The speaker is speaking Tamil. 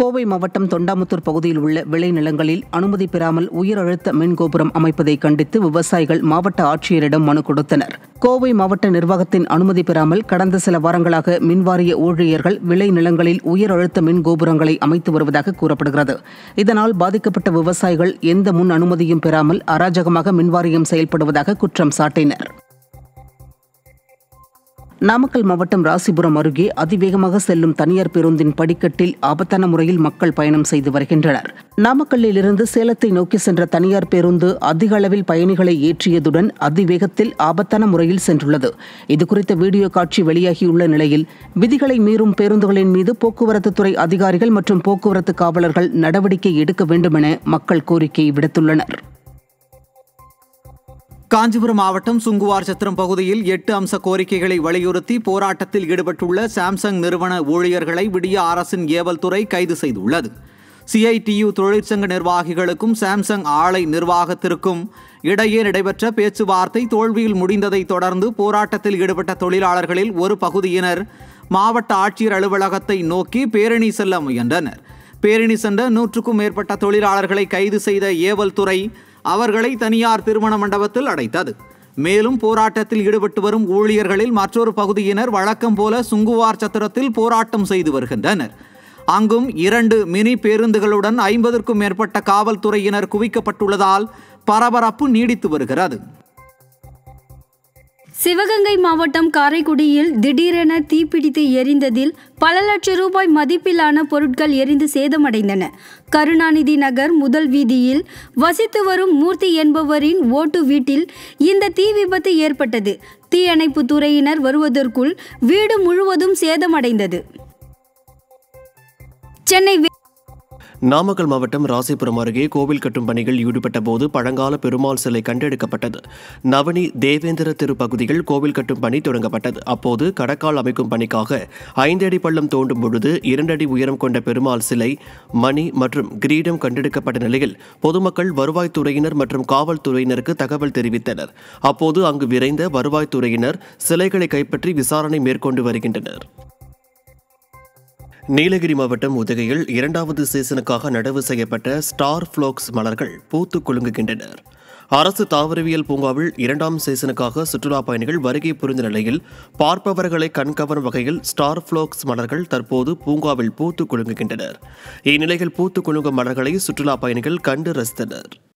கோவை மாவட்டம் தொண்டாமுத்தூர் பகுதியில் உள்ள விளைநிலங்களில் அனுமதி பெறாமல் உயர் அழுத்த மின் கோபுரம் அமைப்பதை கண்டித்து விவசாயிகள் மாவட்ட ஆட்சியரிடம் மனு கொடுத்தனர் கோவை மாவட்ட நிர்வாகத்தின் அனுமதி பெறாமல் கடந்த சில வாரங்களாக மின்வாரிய ஊழியர்கள் விளைநிலங்களில் உயர் அழுத்த மின் கோபுரங்களை அமைத்து வருவதாக கூறப்படுகிறது இதனால் பாதிக்கப்பட்ட விவசாயிகள் எந்த முன் அனுமதியும் பெறாமல் அராஜகமாக மின்வாரியம் செயல்படுவதாக குற்றம் சாட்டினர் நாமக்கல் மாவட்டம் ராசிபுரம் அருகே அதிவேகமாக செல்லும் தனியார் பேருந்தின் படிக்கட்டில் ஆபத்தான முறையில் மக்கள் பயணம் செய்து வருகின்றனர் நாமக்கல்லில் இருந்து சேலத்தை நோக்கி சென்ற தனியார் பேருந்து அதிக அளவில் பயணிகளை ஏற்றியதுடன் அதிவேகத்தில் ஆபத்தான முறையில் சென்றுள்ளது இதுகுறித்த வீடியோ காட்சி வெளியாகியுள்ள நிலையில் விதிகளை மீறும் பேருந்துகளின் மீது போக்குவரத்து துறை அதிகாரிகள் மற்றும் போக்குவரத்து காவலர்கள் நடவடிக்கை எடுக்க வேண்டும் என மக்கள் கோரிக்கை விடுத்துள்ளனர் காஞ்சிபுரம் மாவட்டம் சுங்குவார் சத்திரம் பகுதியில் எட்டு அம்ச கோரிக்கைகளை வலியுறுத்தி போராட்டத்தில் ஈடுபட்டுள்ள சாம்சங் நிறுவன ஊழியர்களை விடிய அரசின் ஏவல் துறை கைது செய்துள்ளது சிஐடியு தொழிற்சங்க நிர்வாகிகளுக்கும் சாம்சங் ஆலை நிர்வாகத்திற்கும் இடையே நடைபெற்ற பேச்சுவார்த்தை தோல்வியில் முடிந்ததைத் தொடர்ந்து போராட்டத்தில் ஈடுபட்ட தொழிலாளர்களில் ஒரு பகுதியினர் மாவட்ட ஆட்சியர் அலுவலகத்தை நோக்கி பேரணி செல்ல முயன்றனர் பேரணி சென்ற நூற்றுக்கும் மேற்பட்ட தொழிலாளர்களை கைது செய்த ஏவல் துறை அவர்களை தனியார் திருமண மண்டபத்தில் அடைத்தது மேலும் போராட்டத்தில் ஈடுபட்டு வரும் ஊழியர்களில் மற்றொரு பகுதியினர் வழக்கம் போல சுங்குவார் சத்திரத்தில் போராட்டம் செய்து வருகின்றனர் அங்கும் இரண்டு மினி பேருந்துகளுடன் ஐம்பதற்கும் மேற்பட்ட காவல்துறையினர் குவிக்கப்பட்டுள்ளதால் பரபரப்பு நீடித்து வருகிறது சிவகங்கை மாவட்டம் காரைக்குடியில் திடீரென தீப்பிடித்து எரிந்ததில் பல லட்சம் ரூபாய் மதிப்பிலான பொருட்கள் எரிந்து சேதமடைந்தன கருணாநிதி நகர் முதல் வீதியில் வசித்து வரும் மூர்த்தி என்பவரின் ஓட்டு வீட்டில் இந்த தீ விபத்து ஏற்பட்டது தீயணைப்பு துறையினர் வருவதற்குள் வீடு முழுவதும் சேதமடைந்தது சென்னை வே- நாமக்கல் மாவட்டம் ராசிபுரம் அருகே கோவில் கட்டும் பணிகள் ஈடுபட்ட போது பழங்கால பெருமாள் சிலை கண்டெடுக்கப்பட்டது நவனி தேவேந்திர தெரு பகுதியில் கோவில் கட்டும் பணி தொடங்கப்பட்டது அப்போது கடக்கால் அமைக்கும் பணிக்காக ஐந்து அடி பள்ளம் தோண்டும் பொழுது இரண்டு அடி உயரம் கொண்ட பெருமாள் சிலை மணி மற்றும் கிரீடம் கண்டெடுக்கப்பட்ட நிலையில் பொதுமக்கள் வருவாய்த்துறையினர் மற்றும் காவல்துறையினருக்கு தகவல் தெரிவித்தனர் அப்போது அங்கு விரைந்த வருவாய்த்துறையினர் சிலைகளை கைப்பற்றி விசாரணை மேற்கொண்டு வருகின்றனர் நீலகிரி மாவட்டம் உதகையில் இரண்டாவது சீசனுக்காக நடவு செய்யப்பட்ட ஸ்டார் ஃப்ளோக்ஸ் மலர்கள் பூத்து குலுங்குகின்றனர் அரசு தாவரவியல் பூங்காவில் இரண்டாம் சீசனுக்காக சுற்றுலா பயணிகள் வருகை புரிந்த நிலையில் பார்ப்பவர்களை கண்கவரும் வகையில் ஸ்டார் ஃப்ளோக்ஸ் மலர்கள் தற்போது பூங்காவில் பூத்து குலுங்குகின்றனர் இந்நிலையில் பூத்து குலுங்கும் மலர்களை சுற்றுலா பயணிகள் கண்டு ரசித்தனர்